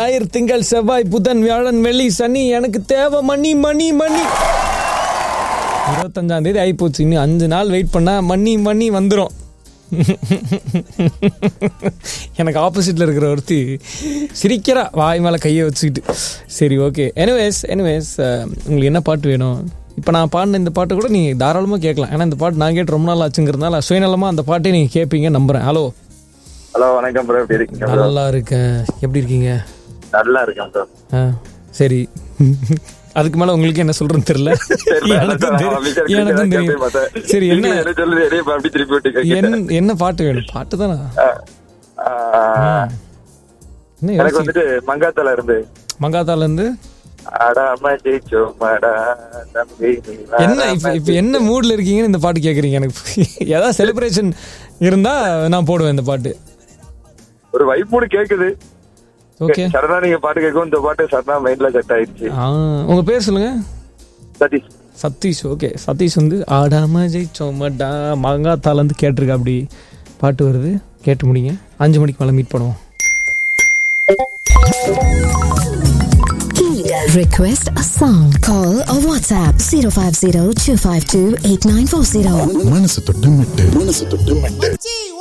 ஞாயிறு திங்கள் செவ்வாய் புதன் வியாழன் வெள்ளி சனி எனக்கு தேவை மணி மணி மணி இருபத்தஞ்சாம் தேதி ஆகிப்போச்சு இன்னும் அஞ்சு நாள் வெயிட் பண்ணா மணி மணி வந்துடும் எனக்கு ஆப்போசிட்டில் இருக்கிற ஒருத்தி சிரிக்கிறா வாய் மேலே கையை வச்சுக்கிட்டு சரி ஓகே எனிவேஸ் எனிவேஸ் உங்களுக்கு என்ன பாட்டு வேணும் இப்போ நான் பாடின இந்த பாட்டு கூட நீங்கள் தாராளமாக கேட்கலாம் ஏன்னா இந்த பாட்டு நான் கேட்டு ரொம்ப நாள் ஆச்சுங்கிறதுனால சுயநலமாக அந்த பாட்டை நீங்கள் கேட்பீங்க நம்புகிறேன் ஹலோ ஹலோ வணக்கம் ப்ரோ எப்படி இருக்கீங்க bro? நல்லா இருக்கேன் எப்படி இருக்கீங்க நல்லா இருக்கேன் ப்ரோ ஆ சரி அதுக்கு மேல உங்களுக்கு என்ன சொல்றேன்னு தெரியல எனக்கும் தெரியும் எனக்கும் தெரியும் சரி என்ன என்ன சொல்லுது என்னைய இப்ப அப்படி திருப்பி விட்டு என்ன என்ன பாட்டு வேணும் பாட்டு தானா என்ன எனக்கு யோசி வந்துட்டு மங்காத்தால இருந்து மங்காத்தால இருந்து அடாம ஜெயிச்சோமாடா தம்பி நீ என்ன வாடாம இப்ப இப்ப என்ன மூட்ல இருக்கீங்கன்னு இந்த பாட்டு கேக்குறீங்க எனக்கு ஏதாவது செலிப்ரேஷன் இருந்தா நான் போடுவேன் இந்த பாட்டு ஒரு வைப்போடு கேக்குது ஓகே சடனா நீங்க பாட்டு கேட்கும் இந்த பாட்டு சடனா மைண்ட்ல செட் ஆயிடுச்சு உங்க பேர் சொல்லுங்க சதீஷ் சதீஷ் ஓகே சதீஷ் வந்து ஆடாம ஜெயிச்சோமடா மங்காத்தால இருந்து கேட்டிருக்கா அப்படி பாட்டு வருது கேட்டு முடிங்க அஞ்சு மணிக்கு மேலே மீட் பண்ணுவோம் Request a song. Call or WhatsApp 050 252 8940. மனசு தொட்டு மெட்டு மனசு தொட்டு மெட்டு